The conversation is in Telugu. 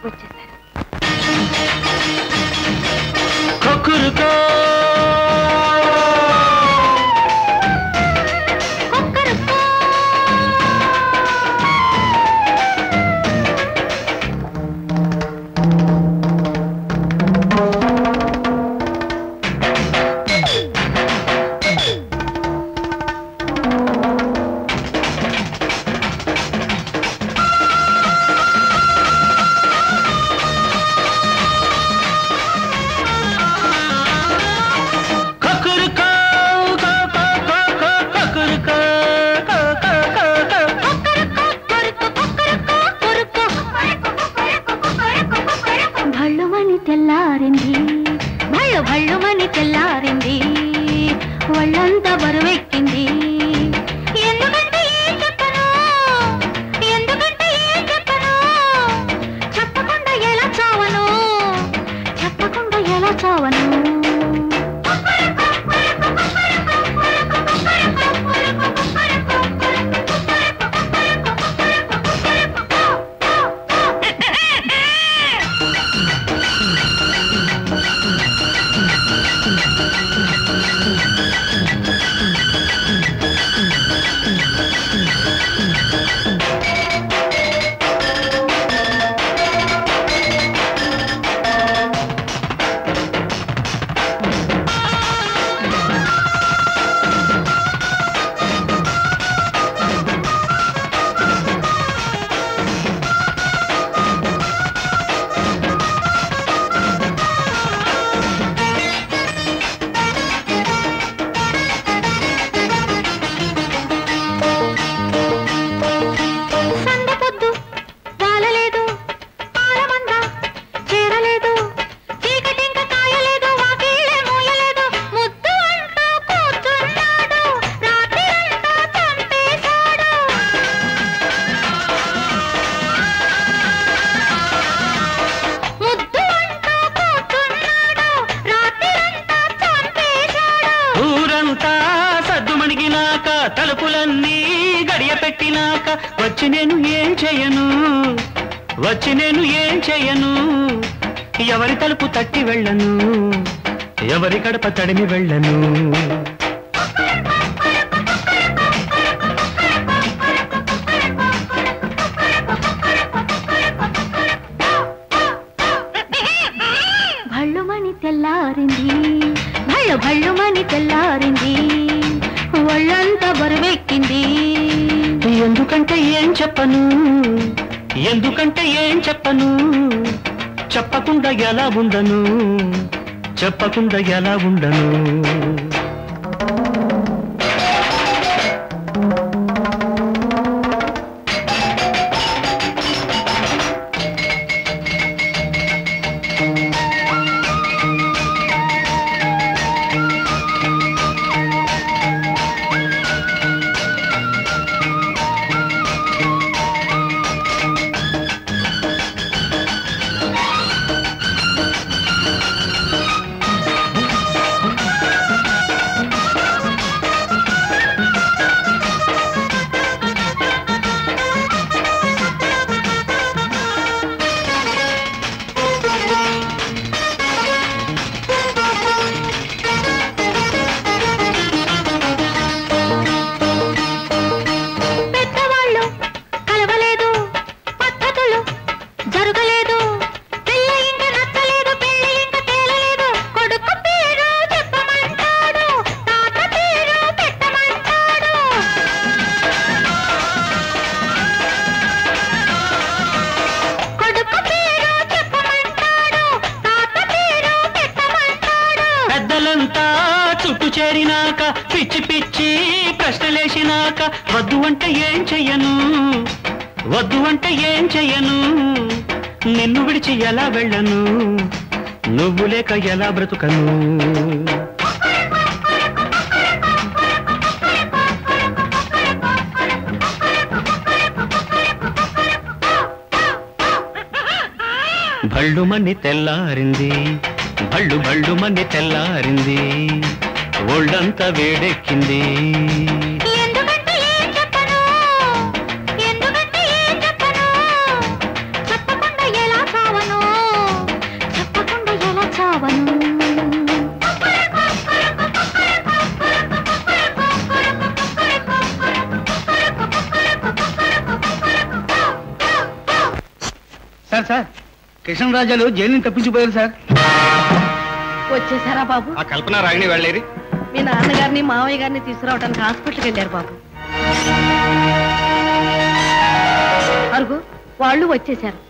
వచ్చేసారు కొక్కురుకో కొక్కురుకో కో కో కో కో కొక్కురుకో కో కో కో కో భళ్ళుమని తెల్లారింది భళ్ళు భళ్ళుమని తెల్లారింది ఒళ్ళంతా బరువెక్కింది ఎందుకంటే ఏం చెప్పను ఎందుకంటే ఏం చెప్పను చెప్పకుండా ఎలా చావను చెప్పకుండా ఎలా చావను సంద పొద్దు వాలలేదు పాలమంద చేరలేదు చీకటింక కాయలేదు వాకిళ్ళే మూయలేదు ముద్దు అంటూ కూర్చున్నాడు రాత్రిరంతా చంపేశాడు ముద్దు అంటూ కూర్చున్నాడు రాత్రిరంతా చంపేశాడు ఊరంతా సద్దు మణిగినాక తలుపులన్నీ గడియ పెట్టినాక వచ్చి నేను ఏం చెయ్యను వచ్చి నేను ఏం చెయ్యను ఎవరి తలుపు తట్టి వెళ్ళను ఎవరి గడప తడిమి వెళ్ళను భళ్ళుమని తెల్లారింది భళ్ళు భళ్ళుమని తెల్లారింది ఒళ్ళంతా బరువెక్కింది ఎందుకంటే ఏం చెప్పను ఎందుకంటే ఏం చెప్పను చెప్పకుండా ఎలా ఉండను చెప్పకుండా ఎలా ఉండను పెద్దవాళ్ళు కలవలేదు పద్ధతులు జరగలేదు పిల్ల ఇంక నచ్చలేదు పెళ్లి ఇంక తేలలేదు కొడుకు పేరు చెప్పమంటాడు తాత పేరు పెట్టమంటాడు కొడుకు పేరు చెప్పమంటాడు తాత పేరు పెట్టమంటాడు పెద్దలంతా చుట్టూ చేరినాక పిచ్చి పిచ్చి ప్రశ్నలేసినాక వద్దు అంటే ఏం చెయ్యను వద్దు అంటే ఏం చెయ్యను నిన్ను విడిచి ఎలా వెళ్ళను నువ్వు లేక ఎలా బ్రతుకను భళ్ళుమని తెల్లారింది భళ్ళు భళ్ళుమని తెల్లారింది ఒళ్ళంతా వేడెక్కింది ఎందుకంటే ఏం చెప్పను ఎందుకంటే ఏం చెప్పను చెప్పకుండా ఎలా చావను సార్ సార్ కృష్ణరాజాలు జైలు నుంచి తప్పించిపోయారు సార్ వచ్చేసారా బాబు ఆ కల్పన రాగిని వెళ్ళేది మీ నాన్నగారిని మావయ్య గారిని తీసుకురావడానికి హాస్పిటల్కి వెళ్ళారు బాబు అరుగు వాళ్ళు వచ్చేసారు